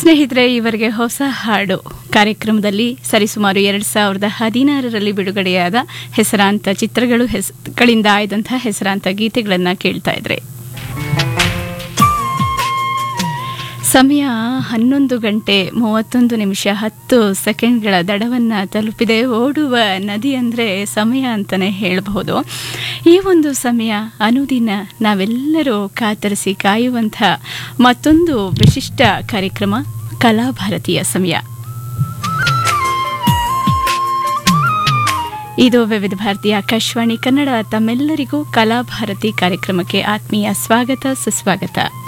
ಸ್ನೇಹಿತರೆ ಇವರಿಗೆ ಹೊಸ ಹಾಡು ಕಾರ್ಯಕ್ರಮದಲ್ಲಿ ಸರಿಸುಮಾರು ಎರಡ್ ಸಾವಿರದ ಹದಿನಾರರಲ್ಲಿ ಬಿಡುಗಡೆಯಾದ ಹೆಸರಾಂತ ಚಿತ್ರಗಳು ಗಳಿಂದ ಆಯ್ದಂತಹ ಹೆಸರಾಂತ ಗೀತೆಗಳನ್ನ ಕೇಳ್ತಾ ಇದ್ರೆ ಸಮಯ ಹನ್ನೊಂದು ಗಂಟೆ ಮೂವತ್ತೊಂದು ನಿಮಿಷ ಹತ್ತು ಸೆಕೆಂಡ್ಗಳ ದಡವನ್ನು ತಲುಪಿದೆ ಓಡುವ ನದಿ ಅಂದರೆ ಸಮಯ ಅಂತಲೇ ಹೇಳಬಹುದು ಈ ಒಂದು ಸಮಯ ಅನುದಿನ ನಾವೆಲ್ಲರೂ ಕಾತರಿಸಿ ಕಾಯುವಂಥ ಮತ್ತೊಂದು ವಿಶಿಷ್ಟ ಕಾರ್ಯಕ್ರಮ ಕಲಾಭಾರತೀಯ ಸಮಯ ಇದು ವಿವಿಧ ಭಾರತಿ ಆಕಾಶವಾಣಿ ಕನ್ನಡ ತಮ್ಮೆಲ್ಲರಿಗೂ ಕಲಾಭಾರತಿ ಕಾರ್ಯಕ್ರಮಕ್ಕೆ ಆತ್ಮೀಯ ಸ್ವಾಗತ ಸುಸ್ವಾಗತ